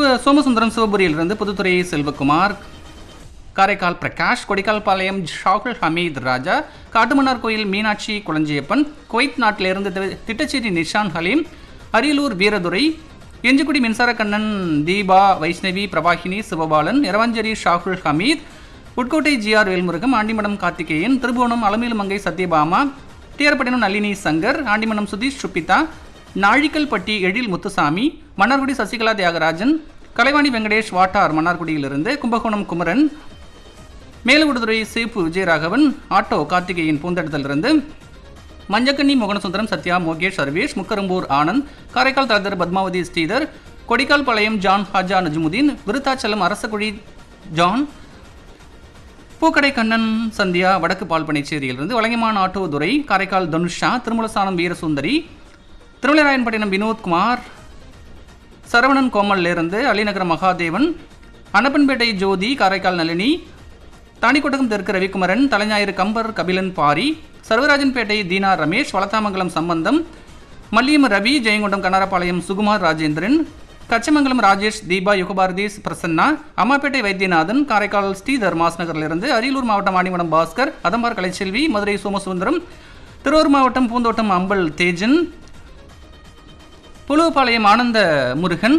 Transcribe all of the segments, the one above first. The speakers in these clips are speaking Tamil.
சோமசுந்தரம் சிவபுரியிலிருந்து புதுத்துறை செல்வகுமார் காரைக்கால் பிரகாஷ் கொடிக்கால்பாளையம் ஷாகுல் ஹமீத் ராஜா காட்டுமன்னார் கோயில் மீனாட்சி குளஞ்சியப்பன் குவைத் நாட்டிலிருந்து தி- திட்டச்சேரி நிஷான் ஹலீம் அரியலூர் வீரதுரை எஞ்சிக்குடி மின்சார கண்ணன் தீபா வைஷ்ணவி பிரபாகினி சிவபாலன் இரவஞ்சேரி ஷாகுல் ஹமீத் உட்கோட்டை ஜிஆர் வேல்முருகம் ஆண்டிமடம் கார்த்திகேயன் திருபுவனம் அலமேலு மங்கை சத்யபாமா டிஆர்பட்டினம் நளினி சங்கர் ஆண்டிமடம் சுதீஷ் சுப்பிதா நாழிக்கல்பட்டி எழில் முத்துசாமி மன்னார்குடி சசிகலா தியாகராஜன் கலைவாணி வெங்கடேஷ் வாட்டார் மன்னார்குடியிலிருந்து கும்பகோணம் குமரன் மேலகுடுதுறை சேப்பு விஜயராகவன் ஆட்டோ கார்த்திகேயன் பூந்தடத்திலிருந்து மஞ்சக்கண்ணி மோகனசுந்தரம் சத்யா மோகேஷ் சர்வேஷ் முக்கரும்பூர் ஆனந்த் காரைக்கால் தலதர் பத்மாவதி ஸ்ரீதர் கொடிக்கால் பாளையம் ஜான் ஹாஜா நஜ்முதீன் விருத்தாச்சலம் அரசகுழி ஜான் பூக்கடை கண்ணன் சந்தியா வடக்கு பால்பனைச்சேரியிலிருந்து வழங்கிமான் ஆட்டோ துரை காரைக்கால் தனுஷா திருமலசானம் வீரசுந்தரி திருமலைராயன்பட்டினம் வினோத்குமார் சரவணன் கோமல்லிருந்து அலிநகரம் மகாதேவன் அனப்பன்பேட்டை ஜோதி காரைக்கால் நளினி தாணிக்கொட்டகம் தெற்கு ரவிக்குமரன் தலைஞாயிறு கம்பர் கபிலன் பாரி சர்வராஜன்பேட்டை தீனா ரமேஷ் வளத்தாமங்கலம் சம்பந்தம் மல்லியம் ரவி ஜெயங்கொண்டம் கனராபாளையம் சுகுமார் ராஜேந்திரன் கச்சமங்கலம் ராஜேஷ் தீபா யுகபாரதி பிரசன்னா அம்மாப்பேட்டை வைத்தியநாதன் காரைக்கால் ஸ்ரீதர் மாஸ் நகரிலிருந்து அரியலூர் மாவட்டம் ஆண்டிமடம் பாஸ்கர் அதம்பார் கலைச்செல்வி மதுரை சோமசுந்தரம் திருவூர் மாவட்டம் பூந்தோட்டம் அம்பல் தேஜன் புழுவப்பாளையம் ஆனந்த முருகன்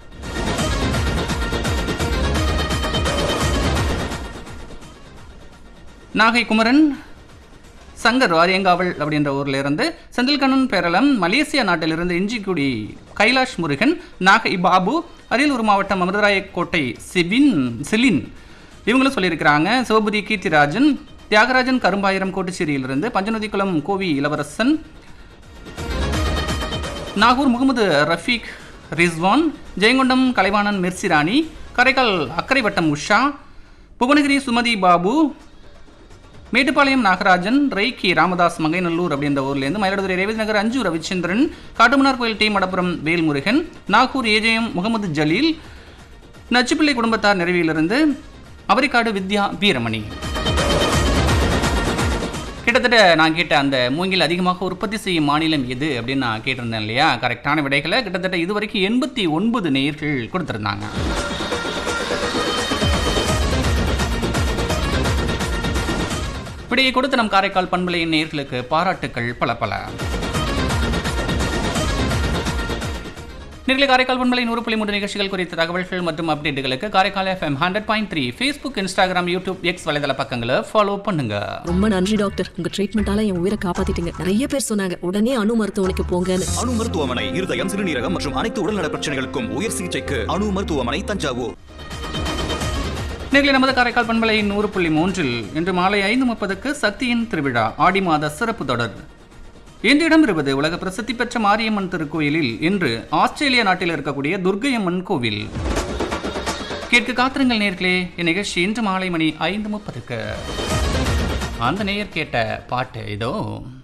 நாகை குமரன் சங்கர் வாரியங்காவல் அப்படின்ற ஊர்ல இருந்து செந்தில்கண்ணன் பேரளம் மலேசியா நாட்டிலிருந்து இஞ்சிக்குடி கைலாஷ் முருகன் நாகை பாபு அரியலூர் மாவட்டம் அமிர்தராயக்கோட்டை சிபின் சிலின் இவங்களும் சொல்லியிருக்கிறாங்க சிவபுரி கீர்த்திராஜன் தியாகராஜன் கரும்பாயிரம் கோட்டுச்சேரியிலிருந்து பஞ்சநதிக்குளம் கோவி இளவரசன் நாகூர் முகமது ரஃபீக் ரிஸ்வான் ஜெயங்கொண்டம் கலைவாணன் மிர்சிராணி காரைக்கால் அக்கரை வட்டம் உஷா புவனகிரி சுமதி பாபு மேட்டுப்பாளையம் நாகராஜன் ரெய்கி ராமதாஸ் மங்கைநல்லூர் அப்படின்ற ஊர்லேருந்து மயிலாடுதுறை ரேவதி நகர் அஞ்சு ரவிச்சந்திரன் காட்டுமன்னார் கோயில் டி மடப்புரம் வேல்முருகன் நாகூர் ஏஜேஎம் முகமது ஜலீல் நச்சுப்பிள்ளை குடும்பத்தார் நிறைவிலிருந்து அவரிக்காடு வித்யா வீரமணி கிட்டத்தட்ட நான் கேட்ட அந்த மூங்கில் அதிகமாக உற்பத்தி செய்யும் மாநிலம் எது அப்படின்னு நான் கேட்டிருந்தேன் இல்லையா கரெக்டான விடைகளை கிட்டத்தட்ட இதுவரைக்கும் எண்பத்தி ஒன்பது நேயர்கள் கொடுத்துருந்தாங்க விடையை கொடுத்த நம் காரைக்கால் பண்பலையின் நேயர்களுக்கு பாராட்டுக்கள் பல பல நேர்களை காரைக்கால் பண்பலை நூறு புள்ளி மூன்று நிகழ்ச்சிகள் குறித்த தகவல்கள் மற்றும் அப்டேட்டுகளுக்கு Karaikal FM hundred point three Facebook Instagram YouTube X வலைதள பக்கங்களை ஃபாலோ பண்ணுங்க ரொம்ப நன்றி டாக்டர் உங்க ட்ரீட்மெண்டால என் உயிரை காப்பாத்திட்டீங்க நிறைய பேர் சொன்னாங்க உடனே அணு மருத்துவமனைக்கு போங்கன்னு அணு மருத்துவமனை இருதயம் சிறுநீரகம் மற்றும் அனைத்து உடல்நல பிரச்சனைகளுக்கும் உயர் சிகிச்சைக்கு அணு மருத்துவமனை தஞ்சாவூர் நேர்களை நமது காரைக்கால் பண்பலை நூறு புள்ளி மூன்றில் இன்று மாலை ஐந்து முப்பதுக்கு சக்தியின் திருவிழா ஆடி மாத சிறப்பு தொடர் இன்று இடம்பெறுவது உலக பிரசித்தி பெற்ற மாரியம்மன் திருக்கோயிலில் இன்று ஆஸ்திரேலியா நாட்டில் இருக்கக்கூடிய துர்க்கையம்மன் கோவில் கேட்க காத்திருங்கள் நேர்களே இந்நிகழ்ச்சி இன்று மாலை மணி ஐந்து முப்பதுக்கு அந்த நேயர் கேட்ட பாட்டு இதோ